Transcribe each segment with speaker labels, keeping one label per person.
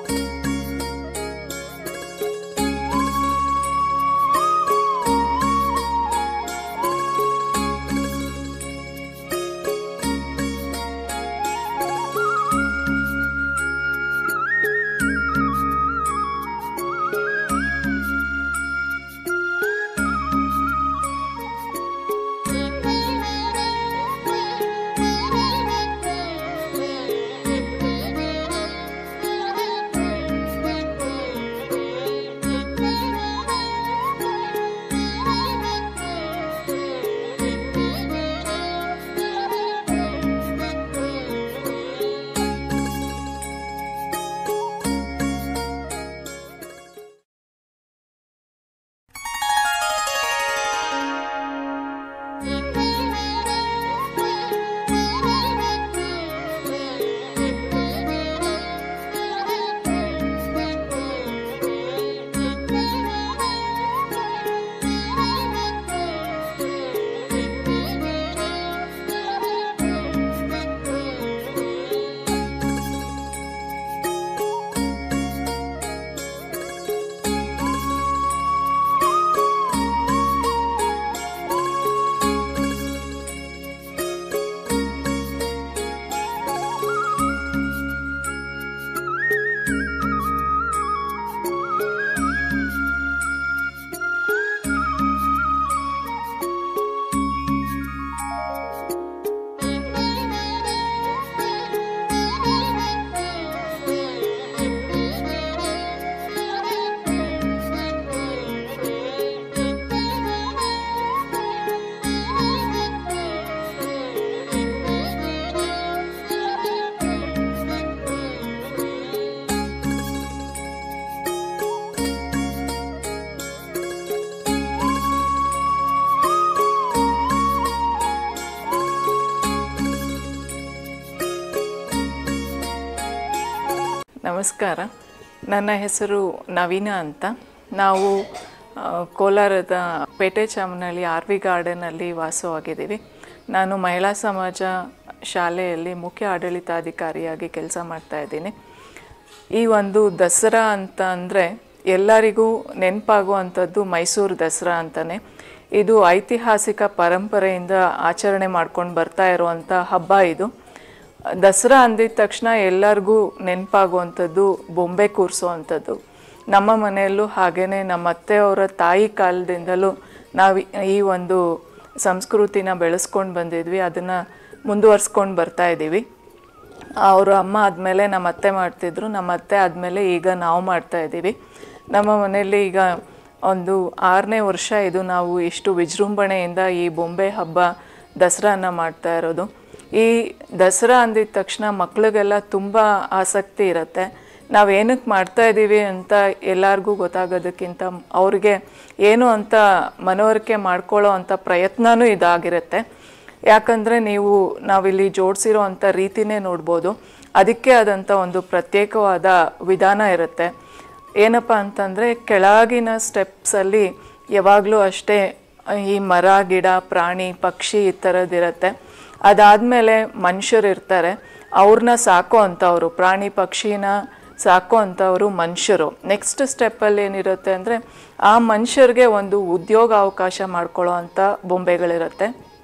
Speaker 1: ನಮಸ್ಕಾರ ನನ್ನ ಹೆಸರು ನವೀನ ಅಂತ ನಾವು ಆ, ಕೋಲಾರದ ಪೇಟೆ ಚಾಮನಹಳ್ಳಿ ಆರ್ ವಿ ಗಾರ್ಡನಲ್ಲಿ ವಾಸವಾಗಿದ್ದೀವಿ ನಾನು ಮಹಿಳಾ ಸಮಾಜ ಶಾಲೆಯಲ್ಲಿ ಮುಖ್ಯ ಆಡಳಿತಾಧಿಕಾರಿಯಾಗಿ ಕೆಲಸ ಮಾಡ್ತಾ ಇದ್ದೀನಿ ಈ ಒಂದು ದಸರಾ ಅಂತ ಅಂದರೆ ಎಲ್ಲರಿಗೂ ನೆನಪಾಗುವಂಥದ್ದು ಮೈಸೂರು ದಸರಾ ಅಂತಲೇ ಇದು ಐತಿಹಾಸಿಕ ಪರಂಪರೆಯಿಂದ ಆಚರಣೆ ಮಾಡ್ಕೊಂಡು ಬರ್ತಾ ಇರುವಂಥ ಹಬ್ಬ ಇದು ದಸರಾ ಅಂದಿದ ತಕ್ಷಣ ಎಲ್ಲರಿಗೂ ನೆನಪಾಗುವಂಥದ್ದು ಬೊಂಬೆ ಕೂರಿಸುವಂಥದ್ದು ನಮ್ಮ ಮನೆಯಲ್ಲೂ ಹಾಗೇನೆ ನಮ್ಮ ಅತ್ತೆಯವರ ತಾಯಿ ಕಾಲದಿಂದಲೂ ನಾವು ಈ ಒಂದು ಸಂಸ್ಕೃತಿನ ಬೆಳೆಸ್ಕೊಂಡು ಬಂದಿದ್ವಿ ಅದನ್ನು ಮುಂದುವರ್ಸ್ಕೊಂಡು ಬರ್ತಾ ಇದ್ದೀವಿ ಅವರು ಅಮ್ಮ ಆದಮೇಲೆ ನಮ್ಮ ಅತ್ತೆ ಮಾಡ್ತಿದ್ರು ನಮ್ಮ ಅತ್ತೆ ಆದಮೇಲೆ ಈಗ ನಾವು ಮಾಡ್ತಾ ಇದ್ದೀವಿ ನಮ್ಮ ಮನೆಯಲ್ಲಿ ಈಗ ಒಂದು ಆರನೇ ವರ್ಷ ಇದು ನಾವು ಇಷ್ಟು ವಿಜೃಂಭಣೆಯಿಂದ ಈ ಬೊಂಬೆ ಹಬ್ಬ ದಸರಾನ ಮಾಡ್ತಾ ಇರೋದು ಈ ದಸರಾ ಅಂದಿದ ತಕ್ಷಣ ಮಕ್ಳಿಗೆಲ್ಲ ತುಂಬ ಆಸಕ್ತಿ ಇರುತ್ತೆ ನಾವು ಏನಕ್ಕೆ ಮಾಡ್ತಾ ಇದ್ದೀವಿ ಅಂತ ಎಲ್ಲರಿಗೂ ಗೊತ್ತಾಗೋದಕ್ಕಿಂತ ಅವ್ರಿಗೆ ಏನು ಅಂತ ಮನವರಿಕೆ ಮಾಡ್ಕೊಳ್ಳೋ ಅಂಥ ಪ್ರಯತ್ನನೂ ಇದಾಗಿರುತ್ತೆ ಯಾಕಂದರೆ ನೀವು ನಾವಿಲ್ಲಿ ಜೋಡಿಸಿರೋ ಅಂಥ ರೀತಿನೇ ನೋಡ್ಬೋದು ಅದಕ್ಕೆ ಆದಂಥ ಒಂದು ಪ್ರತ್ಯೇಕವಾದ ವಿಧಾನ ಇರುತ್ತೆ ಏನಪ್ಪ ಅಂತಂದರೆ ಕೆಳಗಿನ ಸ್ಟೆಪ್ಸಲ್ಲಿ ಯಾವಾಗಲೂ ಅಷ್ಟೇ ಈ ಮರ ಗಿಡ ಪ್ರಾಣಿ ಪಕ್ಷಿ ಈ ಥರದ್ದಿರುತ್ತೆ ಅದಾದಮೇಲೆ ಮನುಷ್ಯರು ಇರ್ತಾರೆ ಅವ್ರನ್ನ ಸಾಕೋ ಅಂಥವ್ರು ಪ್ರಾಣಿ ಪಕ್ಷಿನ ಸಾಕೋ ಅಂಥವ್ರು ಮನುಷ್ಯರು ನೆಕ್ಸ್ಟ್ ಸ್ಟೆಪ್ಪಲ್ಲಿ ಏನಿರುತ್ತೆ ಅಂದರೆ ಆ ಮನುಷ್ಯರಿಗೆ ಒಂದು ಉದ್ಯೋಗ ಅವಕಾಶ ಮಾಡ್ಕೊಳ್ಳೋ ಅಂಥ ಬೊಂಬೆಗಳಿರುತ್ತೆ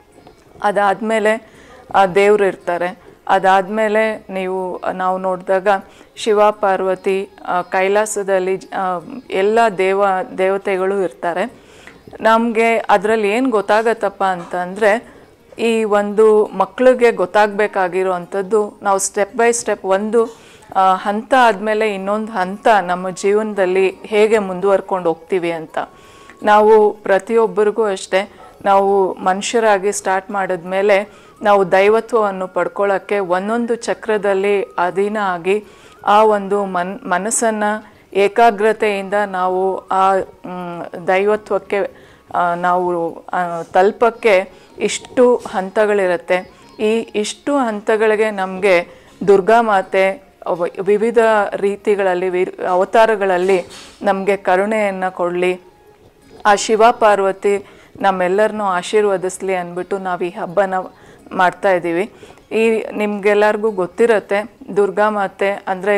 Speaker 1: ಅದಾದಮೇಲೆ ದೇವ್ರು ಇರ್ತಾರೆ ಅದಾದಮೇಲೆ ನೀವು ನಾವು ನೋಡಿದಾಗ ಶಿವ ಪಾರ್ವತಿ ಆ, ಕೈಲಾಸದಲ್ಲಿ ಆ, ಎಲ್ಲ ದೇವ ದೇವತೆಗಳು ಇರ್ತಾರೆ ನಮಗೆ ಅದರಲ್ಲಿ ಏನು ಗೊತ್ತಾಗತ್ತಪ್ಪ ಅಂತಂದರೆ ಈ ಒಂದು ಮಕ್ಕಳಿಗೆ ಗೊತ್ತಾಗಬೇಕಾಗಿರೋವಂಥದ್ದು ನಾವು ಸ್ಟೆಪ್ ಬೈ ಸ್ಟೆಪ್ ಒಂದು ಆ, ಹಂತ ಆದಮೇಲೆ ಇನ್ನೊಂದು ಹಂತ ನಮ್ಮ ಜೀವನದಲ್ಲಿ ಹೇಗೆ ಮುಂದುವರ್ಕೊಂಡು ಹೋಗ್ತೀವಿ ಅಂತ ನಾವು ಪ್ರತಿಯೊಬ್ಬರಿಗೂ ಅಷ್ಟೇ ನಾವು ಮನುಷ್ಯರಾಗಿ ಸ್ಟಾರ್ಟ್ ಮಾಡಿದ್ಮೇಲೆ ನಾವು ದೈವತ್ವವನ್ನು ಪಡ್ಕೊಳ್ಳೋಕ್ಕೆ ಒಂದೊಂದು ಚಕ್ರದಲ್ಲಿ ಅಧೀನ ಆಗಿ ಆ ಒಂದು ಮನ್ ಮನಸ್ಸನ್ನು ಏಕಾಗ್ರತೆಯಿಂದ ನಾವು ಆ ಮ್, ದೈವತ್ವಕ್ಕೆ ಆ, ನಾವು ಆ, ತಲುಪಕ್ಕೆ ಇಷ್ಟು ಹಂತಗಳಿರುತ್ತೆ ಈ ಇಷ್ಟು ಹಂತಗಳಿಗೆ ನಮಗೆ ದುರ್ಗಾ ಮಾತೆ ಅವ- ವಿವಿಧ ರೀತಿಗಳಲ್ಲಿ ವಿ ಅವತಾರಗಳಲ್ಲಿ ನಮಗೆ ಕರುಣೆಯನ್ನು ಕೊಡಲಿ ಆ ಶಿವ ಪಾರ್ವತಿ ನಮ್ಮೆಲ್ಲರನ್ನೂ ಆಶೀರ್ವದಿಸ್ಲಿ ಅಂದ್ಬಿಟ್ಟು ನಾವು ಈ ಹಬ್ಬನ ಮಾಡ್ತಾ ಇದ್ದೀವಿ ಈ ನಿಮ್ಗೆಲ್ಲರಿಗೂ ಗೊತ್ತಿರತ್ತೆ ದುರ್ಗಾ ಮಾತೆ ಅಂದರೆ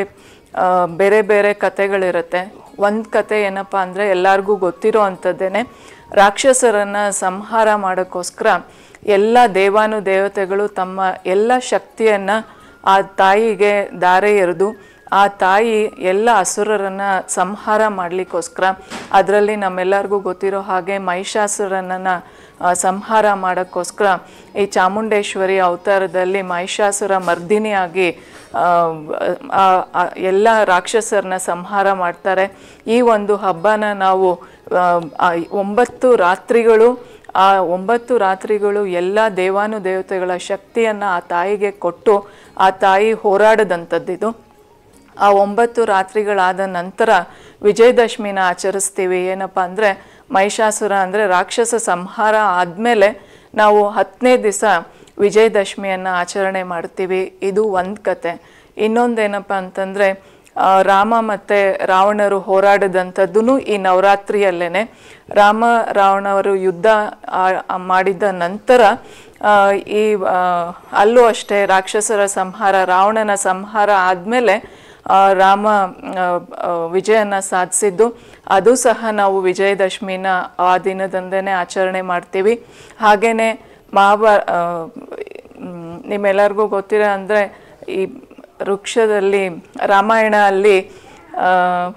Speaker 1: ಆ, ಬೇರೆ ಬೇರೆ ಕತೆಗಳಿರುತ್ತೆ ಒಂದು ಕತೆ ಏನಪ್ಪ ಅಂದರೆ ಎಲ್ಲರಿಗೂ ಗೊತ್ತಿರೋ ಅಂಥದ್ದೇನೆ ರಾಕ್ಷಸರನ್ನು ಸಂಹಾರ ಮಾಡೋಕ್ಕೋಸ್ಕರ ಎಲ್ಲ ದೇವಾನು ದೇವತೆಗಳು ತಮ್ಮ ಎಲ್ಲ ಶಕ್ತಿಯನ್ನು ಆ ತಾಯಿಗೆ ದಾರೆ ಎರೆದು ಆ ತಾಯಿ ಎಲ್ಲ ಅಸುರರನ್ನು ಸಂಹಾರ ಮಾಡಲಿಕ್ಕೋಸ್ಕರ ಅದರಲ್ಲಿ ನಮ್ಮೆಲ್ಲರಿಗೂ ಗೊತ್ತಿರೋ ಹಾಗೆ ಮಹಿಷಾಸುರನನ್ನು ಆ, ಸಂಹಾರ ಮಾಡೋಕ್ಕೋಸ್ಕರ ಈ ಚಾಮುಂಡೇಶ್ವರಿ ಅವತಾರದಲ್ಲಿ ಮಹಿಷಾಸುರ ಮರ್ದಿನಿಯಾಗಿ ಆ, ಆ, ಆ, ಎಲ್ಲ ರಾಕ್ಷಸರನ್ನ ಸಂಹಾರ ಮಾಡ್ತಾರೆ ಈ ಒಂದು ಹಬ್ಬನ ನಾವು ಆ, ಆ, ಒಂಬತ್ತು ರಾತ್ರಿಗಳು ಆ ಒಂಬತ್ತು ರಾತ್ರಿಗಳು ಎಲ್ಲ ದೇವಾನು ದೇವತೆಗಳ ಶಕ್ತಿಯನ್ನು ಆ ತಾಯಿಗೆ ಕೊಟ್ಟು ಆ ತಾಯಿ ಹೋರಾಡದಂಥದ್ದಿದು ಆ ಒಂಬತ್ತು ರಾತ್ರಿಗಳಾದ ನಂತರ ವಿಜಯದಶಮಿನ ಆಚರಿಸ್ತೀವಿ ಏನಪ್ಪ ಅಂದರೆ ಮಹಿಷಾಸುರ ಅಂದರೆ ರಾಕ್ಷಸ ಸಂಹಾರ ಆದಮೇಲೆ ನಾವು ಹತ್ತನೇ ದಿವಸ ವಿಜಯದಶಮಿಯನ್ನು ಆಚರಣೆ ಮಾಡ್ತೀವಿ ಇದು ಒಂದು ಕತೆ ಇನ್ನೊಂದೇನಪ್ಪ ಅಂತಂದರೆ ರಾಮ ಮತ್ತು ರಾವಣರು ಹೋರಾಡಿದಂಥದ್ದು ಈ ನವರಾತ್ರಿಯಲ್ಲೇ ರಾಮ ರಾವಣವರು ಯುದ್ಧ ಆ- ಆ ಮಾಡಿದ ನಂತರ ಆ, ಈ ಆ, ಅಲ್ಲೂ ಅಷ್ಟೇ ರಾಕ್ಷಸರ ಸಂಹಾರ ರಾವಣನ ಸಂಹಾರ ಆದಮೇಲೆ ರಾಮ ಆ, ಆ, ವಿಜಯನ ಸಾಧಿಸಿದ್ದು ಅದು ಸಹ ನಾವು ವಿಜಯದಶಮಿನ ಆ ದಿನದಂದೇ ಆಚರಣೆ ಮಾಡ್ತೀವಿ ಹಾಗೆಯೇ ಮಹಾಭಾ ಆ, ಮ್, ನಿಮ್ಮೆಲ್ಲರಿಗೂ ಗೊತ್ತಿರೋ ಅಂದರೆ ಈ ವೃಕ್ಷದಲ್ಲಿ ರಾಮಾಯಣ ಅಲ್ಲಿ ಆ,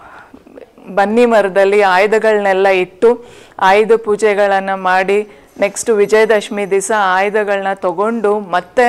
Speaker 1: ಬನ್ನಿ ಮರದಲ್ಲಿ ಆಯುಧಗಳನ್ನೆಲ್ಲ ಇಟ್ಟು ಆಯುಧ ಪೂಜೆಗಳನ್ನು ಮಾಡಿ ನೆಕ್ಸ್ಟ್ ವಿಜಯದಶಮಿ ದಿವಸ ಆಯುಧಗಳನ್ನ ತಗೊಂಡು ಮತ್ತೆ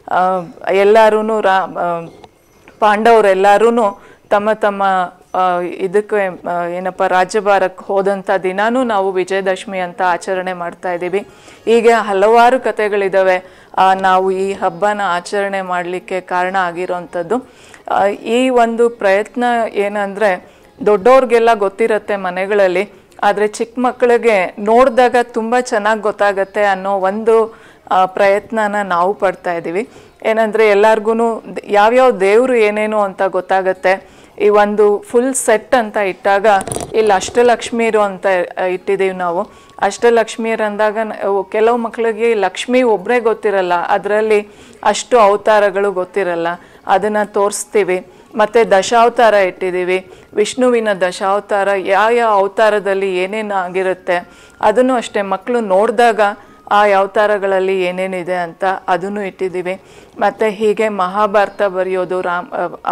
Speaker 1: ಎಲ್ಲರೂ ರಾ ಆ, ಪಾಂಡವರೆಲ್ಲರೂ ತಮ್ಮ ತಮ್ಮ ಆ, ಇದಕ್ಕೆ ಆ, ಏನಪ್ಪ ರಾಜ್ಯಭಾರಕ್ಕೆ ಹೋದಂಥ ದಿನಾನೂ ನಾವು ವಿಜಯದಶಮಿ ಅಂತ ಆಚರಣೆ ಮಾಡ್ತಾ ಇದ್ದೀವಿ ಹೀಗೆ ಹಲವಾರು ಕಥೆಗಳಿದ್ದಾವೆ ಆ, ನಾವು ಈ ಹಬ್ಬನ ಆಚರಣೆ ಮಾಡಲಿಕ್ಕೆ ಕಾರಣ ಆಗಿರೋವಂಥದ್ದು ಆ, ಈ ಒಂದು ಪ್ರಯತ್ನ ಏನಂದರೆ ದೊಡ್ಡವ್ರಿಗೆಲ್ಲ ಗೊತ್ತಿರತ್ತೆ ಮನೆಗಳಲ್ಲಿ ಆದರೆ ಚಿಕ್ಕ ಮಕ್ಕಳಿಗೆ ನೋಡಿದಾಗ ತುಂಬ ಚೆನ್ನಾಗಿ ಗೊತ್ತಾಗತ್ತೆ ಅನ್ನೋ ಒಂದು ಆ, ಪ್ರಯತ್ನನ ನಾವು ಪಡ್ತಾ ಇದ್ದೀವಿ ಏನಂದರೆ ಎಲ್ಲರಿಗೂ ಯಾವ್ಯಾವ ದೇವರು ಏನೇನು ಅಂತ ಗೊತ್ತಾಗತ್ತೆ ಈ ಒಂದು ಫುಲ್ ಸೆಟ್ ಅಂತ ಇಟ್ಟಾಗ ಇಲ್ಲಿ ಅಷ್ಟಲಕ್ಷ್ಮೀರು ಅಂತ ಆ, ಇಟ್ಟಿದ್ದೀವಿ ನಾವು ಅಷ್ಟಲಕ್ಷ್ಮಿಯರು ಅಂದಾಗ ನ- ಅವು ಕೆಲವು ಮಕ್ಕಳಿಗೆ ಲಕ್ಷ್ಮಿ ಒಬ್ಬರೇ ಗೊತ್ತಿರಲ್ಲ ಅದರಲ್ಲಿ ಅಷ್ಟು ಅವತಾರಗಳು ಗೊತ್ತಿರಲ್ಲ ಅದನ್ನು ತೋರಿಸ್ತೀವಿ ಮತ್ತು ದಶಾವತಾರ ಇಟ್ಟಿದ್ದೀವಿ ವಿಷ್ಣುವಿನ ದಶಾವತಾರ ಯಾವ ಯಾವ ಅವತಾರದಲ್ಲಿ ಏನೇನು ಆಗಿರುತ್ತೆ ಅದನ್ನು ಅಷ್ಟೇ ಮಕ್ಕಳು ನೋಡಿದಾಗ ಆ ಅವತಾರಗಳಲ್ಲಿ ಏನೇನಿದೆ ಅಂತ ಅದನ್ನು ಇಟ್ಟಿದ್ದೀವಿ ಮತ್ತು ಹೀಗೆ ಮಹಾಭಾರತ ಬರೆಯೋದು ರಾಮ್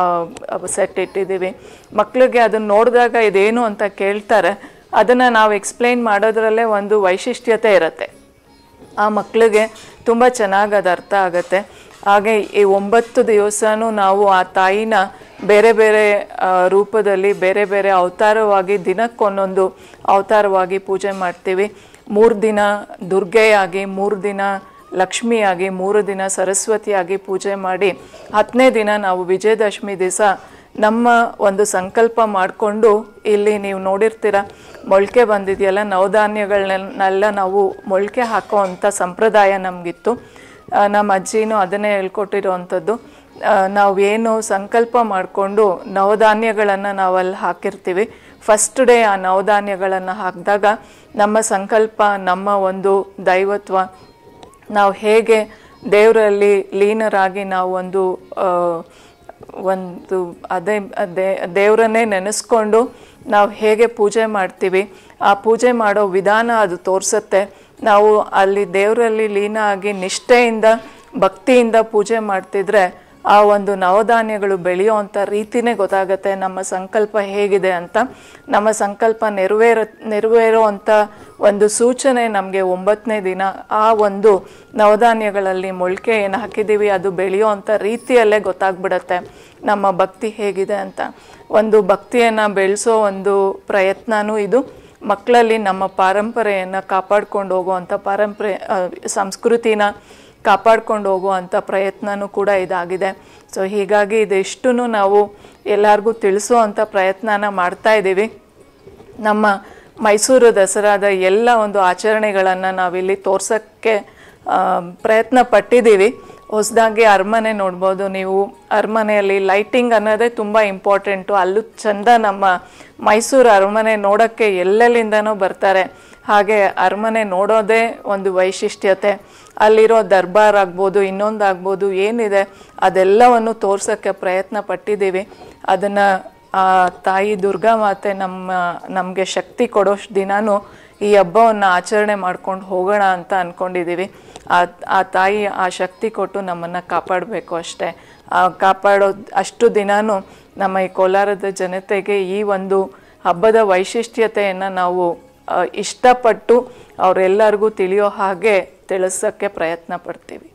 Speaker 1: ಸೆಟ್ ಇಟ್ಟಿದ್ದೀವಿ ಮಕ್ಕಳಿಗೆ ಅದನ್ನು ನೋಡಿದಾಗ ಇದೇನು ಅಂತ ಕೇಳ್ತಾರೆ ಅದನ್ನು ನಾವು ಎಕ್ಸ್ಪ್ಲೈನ್ ಮಾಡೋದ್ರಲ್ಲೇ ಒಂದು ವೈಶಿಷ್ಟ್ಯತೆ ಇರುತ್ತೆ ಆ ಮಕ್ಕಳಿಗೆ ತುಂಬ ಚೆನ್ನಾಗಿ ಅದು ಅರ್ಥ ಆಗುತ್ತೆ ಹಾಗೆ ಈ ಒಂಬತ್ತು ದಿವಸನೂ ನಾವು ಆ ತಾಯಿನ ಬೇರೆ ಬೇರೆ ಆ, ರೂಪದಲ್ಲಿ ಬೇರೆ ಬೇರೆ ಅವತಾರವಾಗಿ ದಿನಕ್ಕೊಂದೊಂದು ಅವತಾರವಾಗಿ ಪೂಜೆ ಮಾಡ್ತೀವಿ ಮೂರು ದಿನ ದುರ್ಗೆಯಾಗಿ ಮೂರು ದಿನ ಲಕ್ಷ್ಮಿಯಾಗಿ ಮೂರು ದಿನ ಸರಸ್ವತಿಯಾಗಿ ಪೂಜೆ ಮಾಡಿ ಹತ್ತನೇ ದಿನ ನಾವು ವಿಜಯದಶಮಿ ದಿವಸ ನಮ್ಮ ಒಂದು ಸಂಕಲ್ಪ ಮಾಡಿಕೊಂಡು ಇಲ್ಲಿ ನೀವು ನೋಡಿರ್ತೀರ ಮೊಳಕೆ ಬಂದಿದೆಯಲ್ಲ ನವಧಾನ್ಯಗಳನ್ನೆಲ್ಲ ನಾವು ಮೊಳಕೆ ಹಾಕೋ ಅಂಥ ಸಂಪ್ರದಾಯ ನಮಗಿತ್ತು ಆ, ನಮ್ಮ ಅಜ್ಜಿನೂ ಅದನ್ನೇ ಹೇಳ್ಕೊಟ್ಟಿರೋವಂಥದ್ದು ಆ, ನಾವು ಏನು ಸಂಕಲ್ಪ ಮಾಡಿಕೊಂಡು ನವಧಾನ್ಯಗಳನ್ನು ನಾವಲ್ಲಿ ಹಾಕಿರ್ತೀವಿ ಫಸ್ಟ್ ಡೇ ಆ ನವಧಾನ್ಯಗಳನ್ನು ಹಾಕಿದಾಗ ನಮ್ಮ ಸಂಕಲ್ಪ ನಮ್ಮ ಒಂದು ದೈವತ್ವ ನಾವು ಹೇಗೆ ದೇವರಲ್ಲಿ ಲೀನರಾಗಿ ನಾವು ಒಂದು ಆ, ಒಂದು ಅದೇ ಅದೇ ದೇವರನ್ನೇ ನೆನೆಸ್ಕೊಂಡು ನಾವು ಹೇಗೆ ಪೂಜೆ ಮಾಡ್ತೀವಿ ಆ ಪೂಜೆ ಮಾಡೋ ವಿಧಾನ ಅದು ತೋರಿಸುತ್ತೆ ನಾವು ಅಲ್ಲಿ ದೇವರಲ್ಲಿ ಲೀನ ಆಗಿ ನಿಷ್ಠೆಯಿಂದ ಭಕ್ತಿಯಿಂದ ಪೂಜೆ ಮಾಡ್ತಿದ್ರೆ ಆ ಒಂದು ನವಧಾನ್ಯಗಳು ಬೆಳೆಯೋವಂಥ ರೀತಿನೇ ಗೊತ್ತಾಗುತ್ತೆ ನಮ್ಮ ಸಂಕಲ್ಪ ಹೇಗಿದೆ ಅಂತ ನಮ್ಮ ಸಂಕಲ್ಪ ನೆರವೇರ ನೆರವೇರೋವಂಥ ಒಂದು ಸೂಚನೆ ನಮಗೆ ಒಂಬತ್ತನೇ ದಿನ ಆ ಒಂದು ನವಧಾನ್ಯಗಳಲ್ಲಿ ಮೊಳಕೆ ಏನು ಹಾಕಿದ್ದೀವಿ ಅದು ಬೆಳೆಯೋವಂಥ ರೀತಿಯಲ್ಲೇ ಗೊತ್ತಾಗ್ಬಿಡತ್ತೆ ನಮ್ಮ ಭಕ್ತಿ ಹೇಗಿದೆ ಅಂತ ಒಂದು ಭಕ್ತಿಯನ್ನು ಬೆಳೆಸೋ ಒಂದು ಪ್ರಯತ್ನನೂ ಇದು ಮಕ್ಕಳಲ್ಲಿ ನಮ್ಮ ಪಾರಂಪರೆಯನ್ನು ಕಾಪಾಡ್ಕೊಂಡು ಹೋಗುವಂಥ ಪಾರಂಪರೆ ಆ, ಸಂಸ್ಕೃತಿನ ಕಾಪಾಡ್ಕೊಂಡು ಹೋಗುವಂಥ ಪ್ರಯತ್ನನೂ ಕೂಡ ಇದಾಗಿದೆ ಸೊ ಹೀಗಾಗಿ ಇದಿಷ್ಟು ನಾವು ಎಲ್ಲರಿಗೂ ತಿಳಿಸೋ ಪ್ರಯತ್ನನ ಮಾಡ್ತಾ ಇದ್ದೀವಿ ನಮ್ಮ ಮೈಸೂರು ದಸರಾದ ಎಲ್ಲ ಒಂದು ಆಚರಣೆಗಳನ್ನು ನಾವಿಲ್ಲಿ ತೋರ್ಸೋಕ್ಕೆ ಆ, ಪ್ರಯತ್ನ ಪಟ್ಟಿದ್ದೀವಿ ಹೊಸದಾಗಿ ಅರಮನೆ ನೋಡ್ಬೋದು ನೀವು ಅರಮನೆಯಲ್ಲಿ ಲೈಟಿಂಗ್ ಅನ್ನೋದೇ ತುಂಬ ಇಂಪಾರ್ಟೆಂಟು ಅಲ್ಲೂ ಚಂದ ನಮ್ಮ ಮೈಸೂರು ಅರಮನೆ ನೋಡೋಕ್ಕೆ ಎಲ್ಲೆಲ್ಲಿಂದನೂ ಬರ್ತಾರೆ ಹಾಗೆ ಅರಮನೆ ನೋಡೋದೇ ಒಂದು ವೈಶಿಷ್ಟ್ಯತೆ ಅಲ್ಲಿರೋ ದರ್ಬಾರ್ ಆಗ್ಬೋದು ಇನ್ನೊಂದು ಆಗ್ಬೋದು ಏನಿದೆ ಅದೆಲ್ಲವನ್ನು ತೋರ್ಸೋಕ್ಕೆ ಪ್ರಯತ್ನ ಪಟ್ಟಿದ್ದೀವಿ ಅದನ್ನು ಆ ತಾಯಿ ದುರ್ಗಾ ಮಾತೆ ನಮ್ಮ ನಮಗೆ ಶಕ್ತಿ ಕೊಡೋಷ್ಟು ದಿನಾನು ಈ ಹಬ್ಬವನ್ನು ಆಚರಣೆ ಮಾಡ್ಕೊಂಡು ಹೋಗೋಣ ಅಂತ ಅಂದ್ಕೊಂಡಿದ್ದೀವಿ ಆ ಆ ತಾಯಿ ಆ ಶಕ್ತಿ ಕೊಟ್ಟು ನಮ್ಮನ್ನು ಕಾಪಾಡಬೇಕು ಅಷ್ಟೇ ಆ ಕಾಪಾಡೋ ಅಷ್ಟು ದಿನಾನು ನಮ್ಮ ಈ ಕೋಲಾರದ ಜನತೆಗೆ ಈ ಒಂದು ಹಬ್ಬದ ವೈಶಿಷ್ಟ್ಯತೆಯನ್ನು ನಾವು ಆ, ಇಷ್ಟಪಟ್ಟು ಅವರೆಲ್ಲರಿಗೂ ತಿಳಿಯೋ ಹಾಗೆ ತಿಳಿಸೋಕ್ಕೆ ಪ್ರಯತ್ನ ಪಡ್ತೀವಿ